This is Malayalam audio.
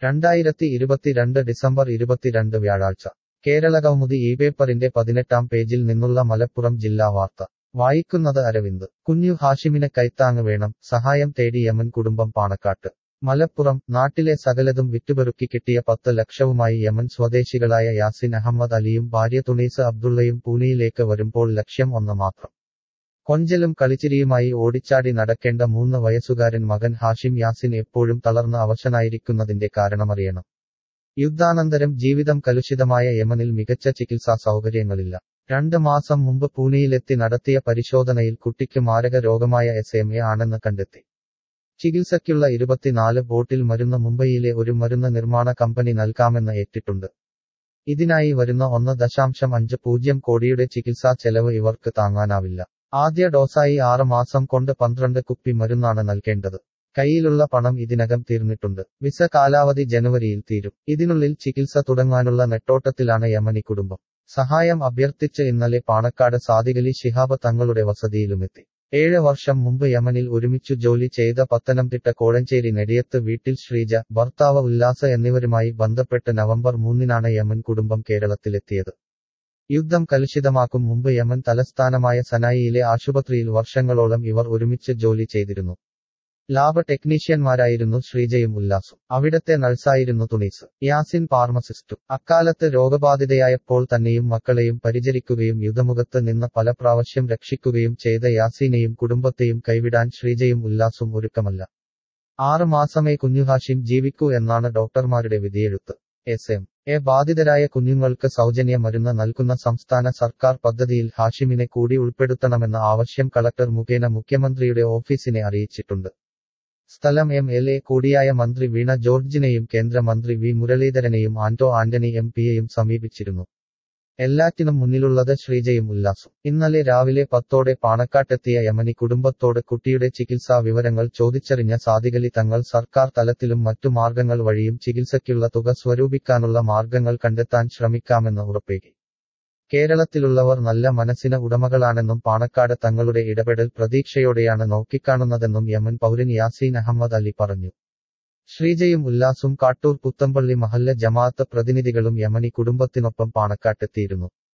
രണ്ടായിരത്തി ഇരുപത്തിരണ്ട് ഡിസംബർ ഇരുപത്തിരണ്ട് വ്യാഴാഴ്ച കേരള കൗമുദി ഈ പേപ്പറിന്റെ പതിനെട്ടാം പേജിൽ നിന്നുള്ള മലപ്പുറം ജില്ലാ വാർത്ത വായിക്കുന്നത് അരവിന്ദ് കുഞ്ഞു ഹാഷിമിന് കൈത്താങ് വേണം സഹായം തേടി യമൻ കുടുംബം പാണക്കാട്ട് മലപ്പുറം നാട്ടിലെ സകലതും വിറ്റുപെറുക്കി കിട്ടിയ പത്ത് ലക്ഷവുമായി യമൻ സ്വദേശികളായ യാസിൻ അഹമ്മദ് അലിയും ഭാര്യ തുണീസ് അബ്ദുള്ളയും പൂനെയിലേക്ക് വരുമ്പോൾ ലക്ഷ്യം ഒന്ന് മാത്രം കൊഞ്ചലും കളിച്ചിരിയുമായി ഓടിച്ചാടി നടക്കേണ്ട മൂന്ന് വയസ്സുകാരൻ മകൻ ഹാഷിം യാസിൻ എപ്പോഴും തളർന്ന് അവശനായിരിക്കുന്നതിന്റെ കാരണമറിയണം യുദ്ധാനന്തരം ജീവിതം കലുഷിതമായ യമനിൽ മികച്ച ചികിത്സാ സൗകര്യങ്ങളില്ല രണ്ട് മാസം മുമ്പ് പൂനെയിലെത്തി നടത്തിയ പരിശോധനയിൽ കുട്ടിക്ക് മാരക രോഗമായ എസ് എം എ ആണെന്ന് കണ്ടെത്തി ചികിത്സയ്ക്കുള്ള ഇരുപത്തിനാല് ബോട്ടിൽ മരുന്ന് മുംബൈയിലെ ഒരു മരുന്ന് നിർമ്മാണ കമ്പനി നൽകാമെന്ന് ഏറ്റിട്ടുണ്ട് ഇതിനായി വരുന്ന ഒന്ന് ദശാംശം അഞ്ച് പൂജ്യം കോടിയുടെ ചികിത്സാ ചെലവ് ഇവർക്ക് താങ്ങാനാവില്ല ആദ്യ ഡോസായി ആറ് മാസം കൊണ്ട് പന്ത്രണ്ട് കുപ്പി മരുന്നാണ് നൽകേണ്ടത് കയ്യിലുള്ള പണം ഇതിനകം തീർന്നിട്ടുണ്ട് വിസ കാലാവധി ജനുവരിയിൽ തീരും ഇതിനുള്ളിൽ ചികിത്സ തുടങ്ങാനുള്ള നെട്ടോട്ടത്തിലാണ് യമനി കുടുംബം സഹായം അഭ്യർത്ഥിച്ച് ഇന്നലെ പാണക്കാട് സാദികലി ശിഹാബ് തങ്ങളുടെ വസതിയിലുമെത്തി ഏഴ് വർഷം മുമ്പ് യമനിൽ ഒരുമിച്ചു ജോലി ചെയ്ത പത്തനംതിട്ട കോഴഞ്ചേരി നെടിയത്ത് വീട്ടിൽ ശ്രീജ ഭർത്താവ് ഉല്ലാസ എന്നിവരുമായി ബന്ധപ്പെട്ട് നവംബർ മൂന്നിനാണ് യമൻ കുടുംബം കേരളത്തിലെത്തിയത് യുദ്ധം കലുഷിതമാക്കും മുമ്പ് യമൻ തലസ്ഥാനമായ സനായിയിലെ ആശുപത്രിയിൽ വർഷങ്ങളോളം ഇവർ ഒരുമിച്ച് ജോലി ചെയ്തിരുന്നു ലാബ് ടെക്നീഷ്യന്മാരായിരുന്നു ശ്രീജയും ഉല്ലാസും അവിടത്തെ നഴ്സായിരുന്നു തുണീസ് യാസിൻ ഫാർമസിസ്റ്റും അക്കാലത്ത് രോഗബാധിതയായപ്പോൾ തന്നെയും മക്കളെയും പരിചരിക്കുകയും യുദ്ധമുഖത്ത് നിന്ന് പല പ്രാവശ്യം രക്ഷിക്കുകയും ചെയ്ത യാസീനെയും കുടുംബത്തെയും കൈവിടാൻ ശ്രീജയും ഉല്ലാസും ഒരുക്കമല്ല ആറ് മാസമേ കുഞ്ഞുഹാഷിം ജീവിക്കൂ എന്നാണ് ഡോക്ടർമാരുടെ വിധിയെഴുത്ത് എസ് എം എ ബാധിതരായ കുഞ്ഞുങ്ങൾക്ക് സൗജന്യ മരുന്ന് നൽകുന്ന സംസ്ഥാന സർക്കാർ പദ്ധതിയിൽ ഹാഷിമിനെ കൂടി ഉൾപ്പെടുത്തണമെന്ന ആവശ്യം കളക്ടർ മുഖേന മുഖ്യമന്ത്രിയുടെ ഓഫീസിനെ അറിയിച്ചിട്ടുണ്ട് സ്ഥലം എം എൽ എ കൂടിയായ മന്ത്രി വീണ ജോർജിനെയും കേന്ദ്രമന്ത്രി വി മുരളീധരനെയും ആന്റോ ആന്റണി എം പിയെയും സമീപിച്ചിരുന്നു എല്ലാറ്റിനും മുന്നിലുള്ളത് ശ്രീജയും ഉല്ലാസും ഇന്നലെ രാവിലെ പത്തോടെ പാണക്കാട്ടെത്തിയ യമനി കുടുംബത്തോട് കുട്ടിയുടെ ചികിത്സാ വിവരങ്ങൾ ചോദിച്ചറിഞ്ഞ സാദികലി തങ്ങൾ സർക്കാർ തലത്തിലും മറ്റു മാർഗങ്ങൾ വഴിയും ചികിത്സയ്ക്കുള്ള തുക സ്വരൂപിക്കാനുള്ള മാർഗങ്ങൾ കണ്ടെത്താൻ ശ്രമിക്കാമെന്ന് ഉറപ്പേകി കേരളത്തിലുള്ളവർ നല്ല മനസ്സിന് ഉടമകളാണെന്നും പാണക്കാട് തങ്ങളുടെ ഇടപെടൽ പ്രതീക്ഷയോടെയാണ് നോക്കിക്കാണുന്നതെന്നും യമൻ പൗരൻ യാസീൻ അഹമ്മദ് അലി പറഞ്ഞു ശ്രീജയും ഉല്ലാസും കാട്ടൂർ പുത്തമ്പള്ളി മഹല്ല ജമാഅത്ത് പ്രതിനിധികളും യമനി കുടുംബത്തിനൊപ്പം പാണക്കാട്ടെത്തിയിരുന്നു